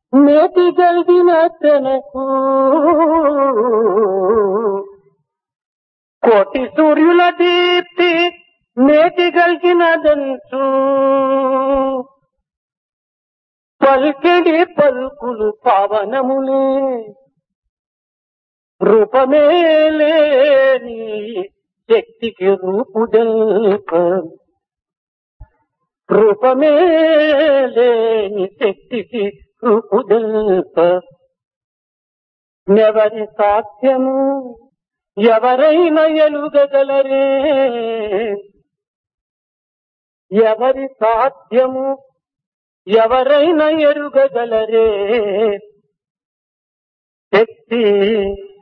నేటి గల్గిన తనకు కోటి సూర్యుల దీప్తి నేటి గల్గినదంచు పల్కిడి పలుకులు పావనములే రూపమే లేని శక్తికి రూపుదల్ప రూపమే లేని శక్తికి రూపుదల్ప నెవరి సాధ్యము ఎవరైనా ఎలుగగలరే ఎవరి సాధ్యము ఎవరైనా ఎరుగగలరే శక్తి